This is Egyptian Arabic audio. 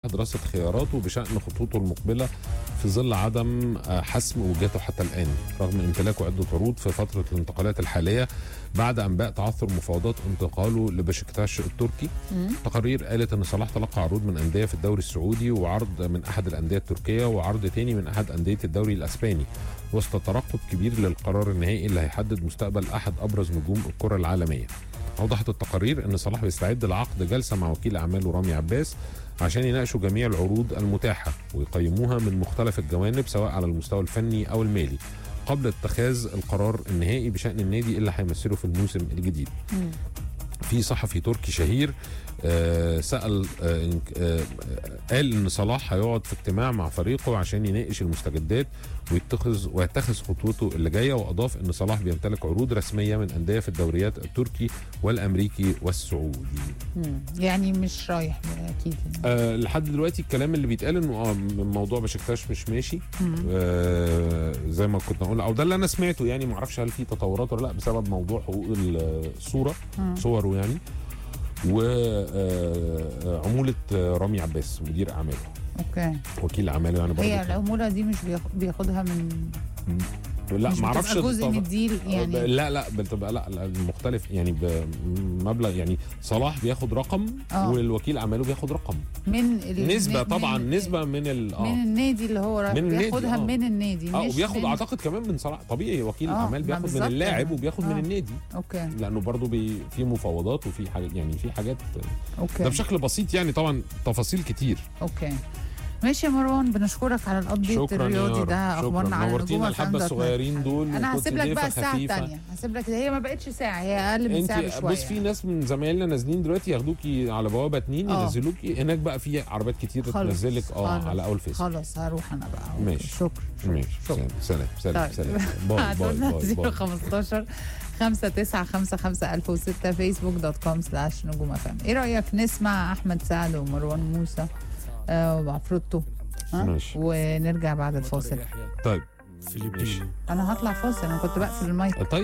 دراسه خياراته بشان خطوطه المقبله في ظل عدم آه، حسم وجهته حتى الان رغم امتلاكه عده عروض في فتره الانتقالات الحاليه بعد انباء تعثر مفاوضات انتقاله لبشكتاش التركي تقارير قالت ان صلاح تلقى عروض من انديه في الدوري السعودي وعرض من احد الانديه التركيه وعرض تاني من احد انديه الدوري الاسباني وسط ترقب كبير للقرار النهائي اللي هيحدد مستقبل احد ابرز نجوم الكره العالميه اوضحت التقارير ان صلاح بيستعد لعقد جلسه مع وكيل اعماله رامي عباس عشان يناقشوا جميع العروض المتاحه ويقيموها من مختلف الجوانب سواء على المستوى الفني او المالي قبل اتخاذ القرار النهائي بشان النادي اللي هيمثله في الموسم الجديد في صحفي تركي شهير آه، سأل آه، إن- آه، قال ان صلاح هيقعد في اجتماع مع فريقه عشان يناقش المستجدات ويتخذ ويتخذ خطوته اللي جايه واضاف ان صلاح بيمتلك عروض رسميه من انديه في الدوريات التركي والامريكي والسعودي. مم. يعني مش رايح اكيد يعني. أه لحد دلوقتي الكلام اللي بيتقال انه اه موضوع بشكتاش مش ماشي أه زي ما كنا قلنا او ده اللي انا سمعته يعني ما اعرفش هل في تطورات ولا لا بسبب موضوع حقوق الصوره صوره يعني وعمولة رامي عباس مدير أعماله اوكي وكيل أعماله يعني برضه هي كان- العموله دي مش بياخ- بياخدها من لا مش ما اعرفش بتبقى جزء من الطب- الديل يعني لا لا بتبقى لا لا مختلف يعني بمبلغ يعني صلاح بياخد رقم آه. والوكيل اعماله بياخد رقم من ال- نسبه من- طبعا من- نسبه من ال من اه النادي اللي هو رايح من النادي، بياخدها آه. من النادي اه مش وبياخد من... اعتقد كمان من صلاح طبيعي وكيل آه، الاعمال ما بياخد من بالظبط اللاعب يعني. وبياخد آه. من النادي اوكي لانه برضه بي في مفاوضات وفي حاجات يعني في حاجات اوكي ده بشكل بسيط يعني طبعا تفاصيل كتير اوكي ماشي يا مروان بنشكرك على الابديت شكرا يا الرياضي رب. ده شكرا اخبارنا على نورتينا نجوم الحبه FM.net. الصغيرين دول انا وكنت هسيب لك ضيفة بقى الساعه خفيفة. الثانيه هسيب لك هي ما بقتش ساعه هي اقل من ساعه انت بشويه بص في ناس من زمايلنا نازلين دلوقتي ياخدوكي على بوابه اتنين آه. ينزلوكي هناك بقى في عربيات كتير خلاص. تنزلك اه خلاص. على اول فيس خلاص هروح انا بقى أوكي. ماشي. شكرا ماشي شكرا. سلام سلام طيب. سلام باي باي باي, باي. 15 5 9 5 5 1006 فيسبوك دوت كوم سلاش نجوم اف ام ايه رايك نسمع احمد سعد ومروان موسى آه وعفروتو ها ماشي. ونرجع بعد الفاصل طيب فيلبيني انا هطلع فاصل انا كنت بقفل المايك طيب